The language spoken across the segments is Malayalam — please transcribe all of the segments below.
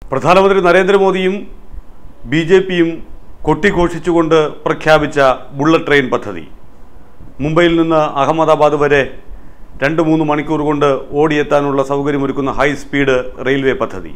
പ്രധാനമന്ത്രി നരേന്ദ്രമോദിയും ബി ജെ പിയും കൊട്ടിഘോഷിച്ചുകൊണ്ട് പ്രഖ്യാപിച്ച ബുള്ളറ്റ് ട്രെയിൻ പദ്ധതി മുംബൈയിൽ നിന്ന് അഹമ്മദാബാദ് വരെ രണ്ട് മൂന്ന് മണിക്കൂർ കൊണ്ട് ഓടിയെത്താനുള്ള സൗകര്യമൊരുക്കുന്ന ഹൈ സ്പീഡ് റെയിൽവേ പദ്ധതി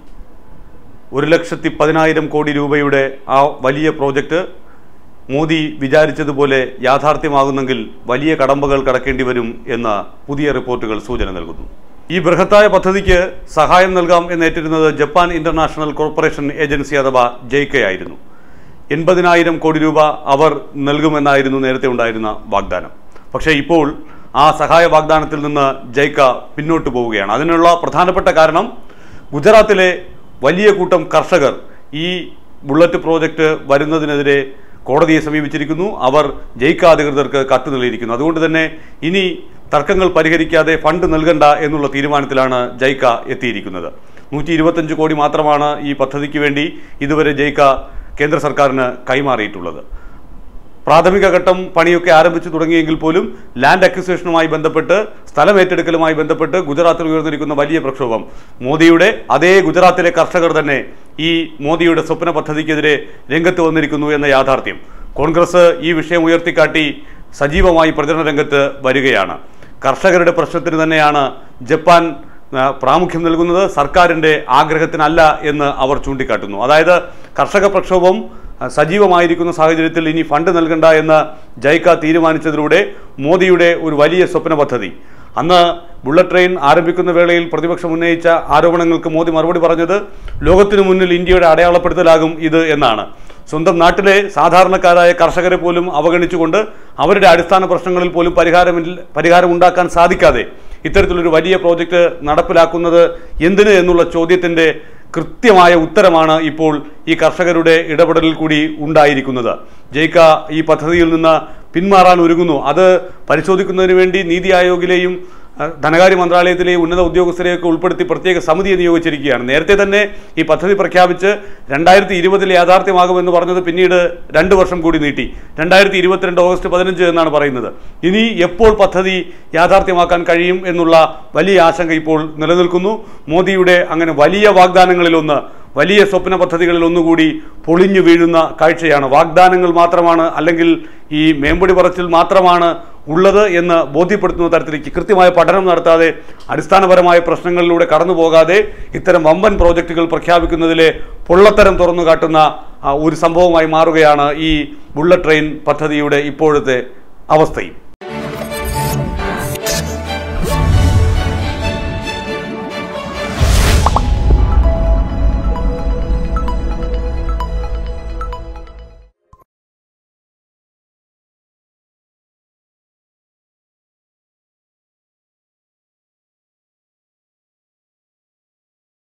ഒരു ലക്ഷത്തി പതിനായിരം കോടി രൂപയുടെ ആ വലിയ പ്രോജക്റ്റ് മോദി വിചാരിച്ചതുപോലെ യാഥാർത്ഥ്യമാകുന്നെങ്കിൽ വലിയ കടമ്പകൾ കടക്കേണ്ടി വരും എന്ന പുതിയ റിപ്പോർട്ടുകൾ സൂചന നൽകുന്നു ഈ ബൃഹത്തായ പദ്ധതിക്ക് സഹായം നൽകാം എന്നേറ്റിരുന്നത് ജപ്പാൻ ഇന്റർനാഷണൽ കോർപ്പറേഷൻ ഏജൻസി അഥവാ ജെയ്ക്കയായിരുന്നു എൺപതിനായിരം കോടി രൂപ അവർ നൽകുമെന്നായിരുന്നു നേരത്തെ ഉണ്ടായിരുന്ന വാഗ്ദാനം പക്ഷേ ഇപ്പോൾ ആ സഹായ വാഗ്ദാനത്തിൽ നിന്ന് ജൈക്ക പിന്നോട്ട് പോവുകയാണ് അതിനുള്ള പ്രധാനപ്പെട്ട കാരണം ഗുജറാത്തിലെ വലിയ കൂട്ടം കർഷകർ ഈ ബുള്ളറ്റ് പ്രോജക്റ്റ് വരുന്നതിനെതിരെ കോടതിയെ സമീപിച്ചിരിക്കുന്നു അവർ ജയിക്ക അധികൃതർക്ക് കത്ത് നൽകിയിരിക്കുന്നു അതുകൊണ്ട് തന്നെ ഇനി തർക്കങ്ങൾ പരിഹരിക്കാതെ ഫണ്ട് നൽകണ്ട എന്നുള്ള തീരുമാനത്തിലാണ് ജൈക്ക എത്തിയിരിക്കുന്നത് നൂറ്റി ഇരുപത്തഞ്ച് കോടി മാത്രമാണ് ഈ പദ്ധതിക്ക് വേണ്ടി ഇതുവരെ ജയിക്ക കേന്ദ്ര സർക്കാരിന് കൈമാറിയിട്ടുള്ളത് പ്രാഥമിക ഘട്ടം പണിയൊക്കെ ആരംഭിച്ചു തുടങ്ങിയെങ്കിൽ പോലും ലാൻഡ് അക്വിസിഷനുമായി ബന്ധപ്പെട്ട് സ്ഥലം ഏറ്റെടുക്കലുമായി ബന്ധപ്പെട്ട് ഗുജറാത്തിൽ ഉയർന്നിരിക്കുന്ന വലിയ പ്രക്ഷോഭം മോദിയുടെ അതേ ഗുജറാത്തിലെ കർഷകർ തന്നെ ഈ മോദിയുടെ സ്വപ്ന പദ്ധതിക്കെതിരെ രംഗത്ത് വന്നിരിക്കുന്നു എന്ന യാഥാർത്ഥ്യം കോൺഗ്രസ് ഈ വിഷയം ഉയർത്തിക്കാട്ടി സജീവമായി പ്രചരണ രംഗത്ത് വരികയാണ് കർഷകരുടെ പ്രശ്നത്തിന് തന്നെയാണ് ജപ്പാൻ ആ, പ്രാമുഖ്യം നൽകുന്നത് സർക്കാരിൻ്റെ ആഗ്രഹത്തിനല്ല എന്ന് അവർ ചൂണ്ടിക്കാട്ടുന്നു അതായത് കർഷക പ്രക്ഷോഭം ആ, സജീവമായിരിക്കുന്ന സാഹചര്യത്തിൽ ഇനി ഫണ്ട് നൽകണ്ട എന്ന് ജൈക്ക തീരുമാനിച്ചതിലൂടെ മോദിയുടെ ഒരു വലിയ സ്വപ്ന പദ്ധതി അന്ന് ബുള്ളറ്റ് ട്രെയിൻ ആരംഭിക്കുന്ന വേളയിൽ പ്രതിപക്ഷം ഉന്നയിച്ച ആരോപണങ്ങൾക്ക് മോദി മറുപടി പറഞ്ഞത് ലോകത്തിനു മുന്നിൽ ഇന്ത്യയുടെ അടയാളപ്പെടുത്തലാകും ഇത് എന്നാണ് സ്വന്തം നാട്ടിലെ സാധാരണക്കാരായ കർഷകരെ പോലും അവഗണിച്ചുകൊണ്ട് അവരുടെ അടിസ്ഥാന പ്രശ്നങ്ങളിൽ പോലും പരിഹാരമില്ല പരിഹാരം ഉണ്ടാക്കാൻ സാധിക്കാതെ ഇത്തരത്തിലൊരു വലിയ പ്രോജക്റ്റ് നടപ്പിലാക്കുന്നത് എന്തിന് എന്നുള്ള ചോദ്യത്തിൻ്റെ കൃത്യമായ ഉത്തരമാണ് ഇപ്പോൾ ഈ കർഷകരുടെ ഇടപെടലിൽ കൂടി ഉണ്ടായിരിക്കുന്നത് ജയിക്ക ഈ പദ്ധതിയിൽ നിന്ന് പിന്മാറാൻ ഒരുങ്ങുന്നു അത് പരിശോധിക്കുന്നതിന് വേണ്ടി നീതി ആയോഗിലെയും അഹ്, ധനകാര്യ മന്ത്രാലയത്തിലെ ഉന്നത ഉദ്യോഗസ്ഥരെയൊക്കെ ഉൾപ്പെടുത്തി പ്രത്യേക സമിതിയെ നിയോഗിച്ചിരിക്കുകയാണ് നേരത്തെ തന്നെ ഈ പദ്ധതി പ്രഖ്യാപിച്ച് രണ്ടായിരത്തി ഇരുപതിൽ യാഥാർത്ഥ്യമാകുമെന്ന് പറഞ്ഞത് പിന്നീട് രണ്ട് വർഷം കൂടി നീട്ടി രണ്ടായിരത്തി ഇരുപത്തിരണ്ട് ഓഗസ്റ്റ് പതിനഞ്ച് എന്നാണ് പറയുന്നത് ഇനി എപ്പോൾ പദ്ധതി യാഥാർത്ഥ്യമാക്കാൻ കഴിയും എന്നുള്ള വലിയ ആശങ്ക ഇപ്പോൾ നിലനിൽക്കുന്നു മോദിയുടെ അങ്ങനെ വലിയ വാഗ്ദാനങ്ങളിലൊന്ന് വലിയ സ്വപ്ന പദ്ധതികളിൽ ഒന്നുകൂടി പൊളിഞ്ഞു വീഴുന്ന കാഴ്ചയാണ് വാഗ്ദാനങ്ങൾ മാത്രമാണ് അല്ലെങ്കിൽ ഈ മേമ്പൊടി പറച്ചിൽ മാത്രമാണ് ഉള്ളത് എന്ന് ബോധ്യപ്പെടുത്തുന്ന തരത്തിലേക്ക് കൃത്യമായ പഠനം നടത്താതെ അടിസ്ഥാനപരമായ പ്രശ്നങ്ങളിലൂടെ കടന്നു പോകാതെ ഇത്തരം വമ്പൻ പ്രോജക്റ്റുകൾ പ്രഖ്യാപിക്കുന്നതിലെ പൊള്ളത്തരം തുറന്നു കാട്ടുന്ന ആ, ഒരു സംഭവമായി മാറുകയാണ് ഈ ബുള്ളറ്റ് ട്രെയിൻ പദ്ധതിയുടെ ഇപ്പോഴത്തെ അവസ്ഥയും